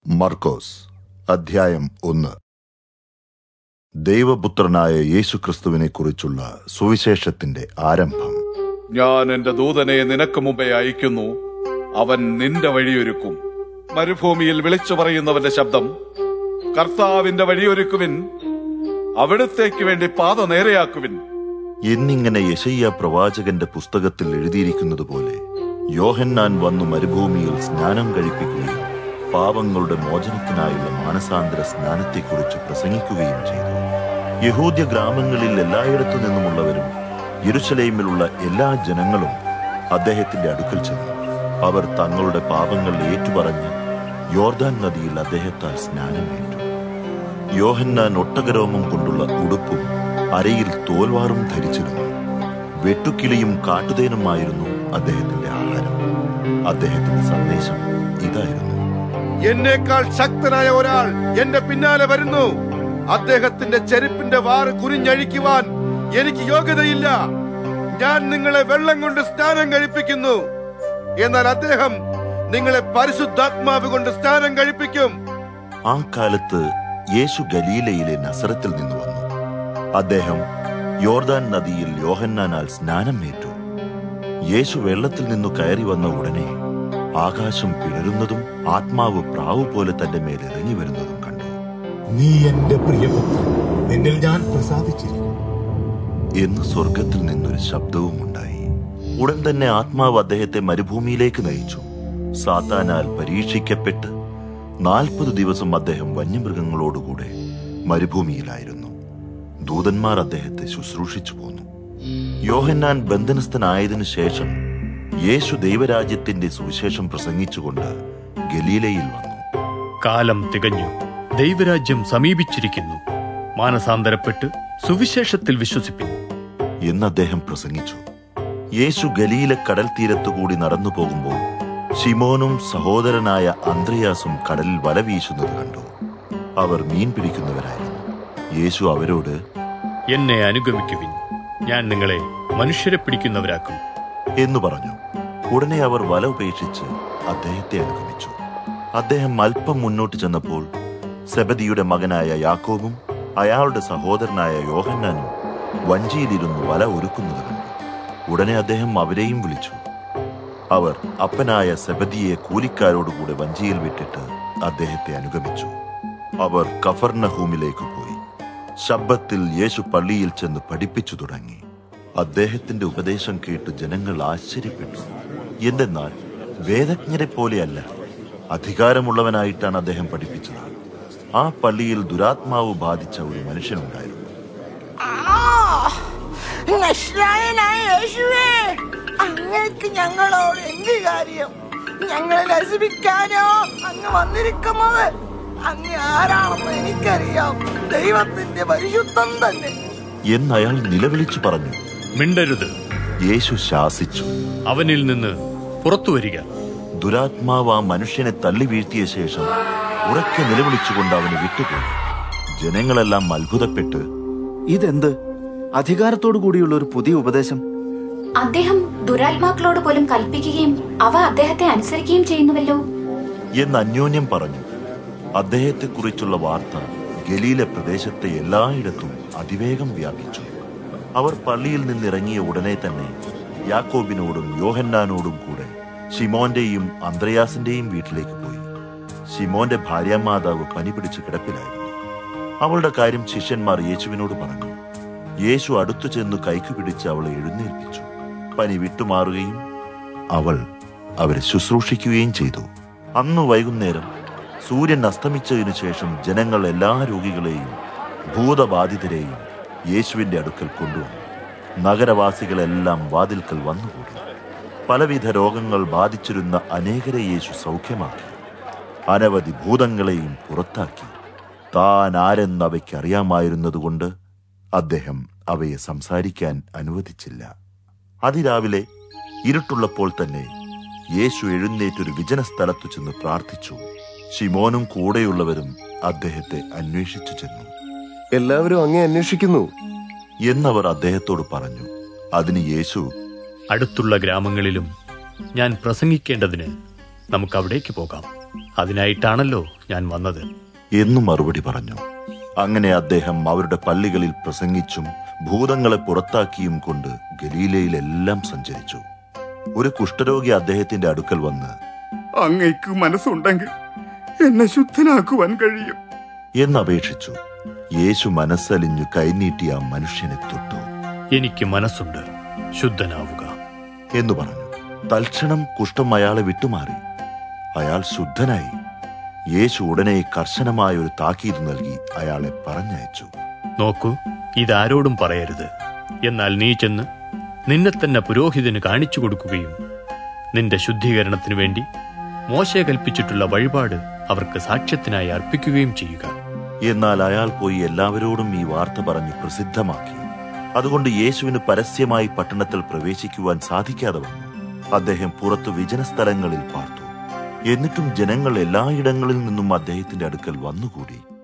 മർക്കോസ് അധ്യായം ഒന്ന് ദൈവപുത്രനായ യേശുക്രിസ്തുവിനെ കുറിച്ചുള്ള സുവിശേഷത്തിന്റെ ആരംഭം ഞാൻ എന്റെ ദൂതനെ നിനക്ക് മുമ്പേ അയക്കുന്നു അവൻ നിന്റെ വഴിയൊരുക്കും മരുഭൂമിയിൽ വിളിച്ചു പറയുന്നവന്റെ ശബ്ദം കർത്താവിന്റെ വഴിയൊരുക്കുവിൻ അവിടത്തേക്ക് വേണ്ടി പാത നേരെയാക്കുവിൻ എന്നിങ്ങനെ യശയ്യ പ്രവാചകന്റെ പുസ്തകത്തിൽ എഴുതിയിരിക്കുന്നത് പോലെ യോഹന്നാൻ വന്നു മരുഭൂമിയിൽ സ്നാനം കഴിപ്പിക്കുകയും പാപങ്ങളുടെ മോചനത്തിനായുള്ള മാനസാന്തര സ്നാനത്തെക്കുറിച്ച് പ്രസംഗിക്കുകയും ചെയ്തു യഹൂദ്യ ഗ്രാമങ്ങളിൽ എല്ലായിടത്തു നിന്നുമുള്ളവരും യെരുശലേമിലുള്ള എല്ലാ ജനങ്ങളും അദ്ദേഹത്തിന്റെ അടുക്കൽ ചെന്നു അവർ തങ്ങളുടെ പാപങ്ങൾ ഏറ്റുപറഞ്ഞ് യോർദാൻ നദിയിൽ അദ്ദേഹത്താൽ സ്നാനമേറ്റു യോഹന്നാൻ ഒട്ടകരോമം കൊണ്ടുള്ള ഉടുപ്പും അരയിൽ തോൽവാറും ധരിച്ചിരുന്നു വെട്ടുക്കിളിയും കാട്ടുതേനുമായിരുന്നു അദ്ദേഹത്തിന്റെ ആഹാരം അദ്ദേഹത്തിന്റെ സന്ദേശം ഇതായിരുന്നു എന്നേക്കാൾ ശക്തനായ ഒരാൾ എന്റെ പിന്നാലെ വരുന്നു അദ്ദേഹത്തിന്റെ ചെരുപ്പിന്റെ വാറ് കുനിഞ്ഞഴിക്കുവാൻ എനിക്ക് യോഗ്യതയില്ല ഞാൻ നിങ്ങളെ വെള്ളം കൊണ്ട് സ്നാനം കഴിപ്പിക്കുന്നു എന്നാൽ അദ്ദേഹം നിങ്ങളെ പരിശുദ്ധാത്മാവ് കൊണ്ട് സ്നാനം കഴിപ്പിക്കും ആ കാലത്ത് യേശു ഗലീലയിലെ നസറത്തിൽ നിന്ന് വന്നു അദ്ദേഹം യോർദാൻ നദിയിൽ യോഹന്നാനാൽ സ്നാനം ഏറ്റു യേശു വെള്ളത്തിൽ നിന്നു കയറി വന്ന ഉടനെ ആകാശം പിളരുന്നതും ആത്മാവ് പ്രാവ് പോലെ തന്റെ മേൽ ഇറങ്ങി വരുന്നതും കണ്ടു നീ എന്റെ പ്രിയപുത്രൻ നിന്നിൽ ഞാൻ പ്രസാദിച്ചിരിക്കുന്നു എന്ന് സ്വർഗത്തിൽ നിന്നൊരു ശബ്ദവും ഉണ്ടായി ഉടൻ തന്നെ ആത്മാവ് അദ്ദേഹത്തെ മരുഭൂമിയിലേക്ക് നയിച്ചു സാത്താനാൽ പരീക്ഷിക്കപ്പെട്ട് നാൽപ്പത് ദിവസം അദ്ദേഹം വന്യമൃഗങ്ങളോടുകൂടെ മരുഭൂമിയിലായിരുന്നു ദൂതന്മാർ അദ്ദേഹത്തെ ശുശ്രൂഷിച്ചു പോന്നു യോഹന്നാൻ ബന്ധനസ്ഥനായതിനു ശേഷം യേശു ദൈവരാജ്യത്തിന്റെ സുവിശേഷം പ്രസംഗിച്ചുകൊണ്ട് ഗലീലയിൽ വന്നു കാലം തികഞ്ഞു ദൈവരാജ്യം സമീപിച്ചിരിക്കുന്നു മാനസാന്തരപ്പെട്ട് സുവിശേഷത്തിൽ വിശ്വസിപ്പിൻ എന്ന് അദ്ദേഹം പ്രസംഗിച്ചു യേശു ഗലീല കടൽ തീരത്തുകൂടി നടന്നു പോകുമ്പോൾ ഷിമോനും സഹോദരനായ അന്ത്രയാസും കടലിൽ വല വീശുന്നത് കണ്ടു അവർ മീൻ പിടിക്കുന്നവരായിരുന്നു യേശു അവരോട് എന്നെ അനുഗമിക്കുവിൻ ഞാൻ നിങ്ങളെ മനുഷ്യരെ പിടിക്കുന്നവരാക്കും എന്ന് പറഞ്ഞു ഉടനെ അവർ വല ഉപേക്ഷിച്ച് അദ്ദേഹത്തെ അനുഗമിച്ചു അദ്ദേഹം അല്പം മുന്നോട്ട് ചെന്നപ്പോൾ സെബദിയുടെ മകനായ യാക്കോബും അയാളുടെ സഹോദരനായ യോഹന്നാനും വഞ്ചിയിലിരുന്ന് വല ഒരുക്കുന്നത് കണ്ടു ഉടനെ അദ്ദേഹം അവരെയും വിളിച്ചു അവർ അപ്പനായ സെബദിയെ കൂലിക്കാരോടുകൂടെ വഞ്ചിയിൽ വിട്ടിട്ട് അദ്ദേഹത്തെ അനുഗമിച്ചു അവർ കഫർണഹൂമിലേക്ക് പോയി ശബ്ദത്തിൽ യേശു പള്ളിയിൽ ചെന്ന് പഠിപ്പിച്ചു തുടങ്ങി അദ്ദേഹത്തിന്റെ ഉപദേശം കേട്ട് ജനങ്ങൾ ആശ്ചര്യപ്പെട്ടു എന്തെന്നാൽ വേദജ്ഞരെ പോലെയല്ല അധികാരമുള്ളവനായിട്ടാണ് അദ്ദേഹം പഠിപ്പിച്ചത് ആ പള്ളിയിൽ ദുരാത്മാവ് ബാധിച്ച ഒരു മനുഷ്യനുണ്ടായിരുന്നു നശ്രായനായ യേശുവേ അങ്ങക്ക് ഞങ്ങളോട് എന്ത് കാര്യം ഞങ്ങളെ നശിപ്പിക്കാനോ അങ്ങ് വന്നിരിക്കുന്നത് അങ്ങ് ആരാണെന്ന് എനിക്കറിയാം ദൈവത്തിന്റെ പരിശുദ്ധം തന്നെ എന്ന് അയാൾ നിലവിളിച്ചു പറഞ്ഞു മിണ്ടരുത് യേശു ശാസിച്ചു അവനിൽ നിന്ന് പുറത്തു വരിക ദുരാത്മാവ് ആ മനുഷ്യനെ തള്ളി വീഴ്ത്തിയ ശേഷം ഉറക്കെ നിലവിളിച്ചുകൊണ്ട് അവന് വിട്ടുപോയി ജനങ്ങളെല്ലാം അത്ഭുതപ്പെട്ട് ഇതെന്ത് അധികാരത്തോടു കൂടിയുള്ള ഒരു പുതിയ ഉപദേശം അദ്ദേഹം ദുരാത്മാക്കളോട് പോലും കൽപ്പിക്കുകയും അവ അദ്ദേഹത്തെ അനുസരിക്കുകയും ചെയ്യുന്നുവല്ലോ എന്ന് അന്യോന്യം പറഞ്ഞു അദ്ദേഹത്തെക്കുറിച്ചുള്ള വാർത്ത ഗലീല പ്രദേശത്തെ എല്ലായിടത്തും അതിവേഗം വ്യാപിച്ചു അവർ പള്ളിയിൽ നിന്നിറങ്ങിയ ഉടനെ തന്നെ യാക്കോബിനോടും യോഹന്നാനോടും കൂടെ ഷിമോന്റെയും അന്ത്രയാസിന്റെയും വീട്ടിലേക്ക് പോയി ഷിമോന്റെ ഭാര്യാമാതാവ് പനി പിടിച്ച് കിടപ്പിലായിരുന്നു അവളുടെ കാര്യം ശിഷ്യന്മാർ യേശുവിനോട് പറഞ്ഞു യേശു അടുത്തു ചെന്ന് കൈക്കു പിടിച്ച് അവളെ എഴുന്നേൽപ്പിച്ചു പനി വിട്ടുമാറുകയും അവൾ അവരെ ശുശ്രൂഷിക്കുകയും ചെയ്തു അന്ന് വൈകുന്നേരം സൂര്യൻ അസ്തമിച്ചതിനു ശേഷം ജനങ്ങൾ എല്ലാ രോഗികളെയും ഭൂതബാധിതരെയും യേശുവിന്റെ അടുക്കൽ കൊണ്ടുവന്നു നഗരവാസികളെല്ലാം വാതിൽക്കൽ വന്നുകൂടി പലവിധ രോഗങ്ങൾ ബാധിച്ചിരുന്ന അനേകരെ യേശു സൗഖ്യമാക്കി അനവധി ഭൂതങ്ങളെയും പുറത്താക്കി താൻ ആരെന്ന് അവയ്ക്ക് അറിയാമായിരുന്നതുകൊണ്ട് അദ്ദേഹം അവയെ സംസാരിക്കാൻ അനുവദിച്ചില്ല അതിരാവിലെ ഇരുട്ടുള്ളപ്പോൾ തന്നെ യേശു എഴുന്നേറ്റൊരു വിജന സ്ഥലത്തു ചെന്ന് പ്രാർത്ഥിച്ചു ഷിമോനും കൂടെയുള്ളവരും അദ്ദേഹത്തെ അന്വേഷിച്ചു ചെന്നു എല്ലാവരും അങ്ങേ അന്വേഷിക്കുന്നു എന്നവർ അദ്ദേഹത്തോട് പറഞ്ഞു അതിന് യേശു അടുത്തുള്ള ഗ്രാമങ്ങളിലും ഞാൻ പ്രസംഗിക്കേണ്ടതിന് നമുക്ക് അവിടേക്ക് പോകാം അതിനായിട്ടാണല്ലോ ഞാൻ വന്നത് എന്നു മറുപടി പറഞ്ഞു അങ്ങനെ അദ്ദേഹം അവരുടെ പള്ളികളിൽ പ്രസംഗിച്ചും ഭൂതങ്ങളെ പുറത്താക്കിയും കൊണ്ട് ഗലീലയിലെല്ലാം സഞ്ചരിച്ചു ഒരു കുഷ്ഠരോഗി അദ്ദേഹത്തിന്റെ അടുക്കൽ വന്ന് അങ്ങയ്ക്ക് മനസ്സുണ്ടെങ്കിൽ എന്നെ ശുദ്ധനാക്കുവാൻ കഴിയും എന്നപേക്ഷിച്ചു യേശു മനസ്സലിഞ്ഞു കൈനീട്ടി ആ മനുഷ്യനെ തൊട്ടു എനിക്ക് മനസ്സുണ്ട് ശുദ്ധനാവുക എന്നു പറഞ്ഞു തൽക്ഷണം കുഷ്ഠം അയാളെ വിട്ടുമാറി അയാൾ ശുദ്ധനായി യേശു ഉടനെ കർശനമായ ഒരു താക്കീത് നൽകി അയാളെ പറഞ്ഞയച്ചു നോക്കൂ ഇതാരോടും പറയരുത് എന്നാൽ നീ ചെന്ന് നിന്നെ തന്നെ പുരോഹിതന് കാണിച്ചു കൊടുക്കുകയും നിന്റെ ശുദ്ധീകരണത്തിനു വേണ്ടി മോശെ കൽപ്പിച്ചിട്ടുള്ള വഴിപാട് അവർക്ക് സാക്ഷ്യത്തിനായി അർപ്പിക്കുകയും ചെയ്യുക എന്നാൽ അയാൾ പോയി എല്ലാവരോടും ഈ വാർത്ത പറഞ്ഞു പ്രസിദ്ധമാക്കി അതുകൊണ്ട് യേശുവിന് പരസ്യമായി പട്ടണത്തിൽ പ്രവേശിക്കുവാൻ സാധിക്കാതെ വന്നു അദ്ദേഹം പുറത്തു വിജനസ്ഥലങ്ങളിൽ പാർത്തു എന്നിട്ടും ജനങ്ങൾ എല്ലായിടങ്ങളിൽ നിന്നും അദ്ദേഹത്തിന്റെ അടുക്കൽ വന്നുകൂടി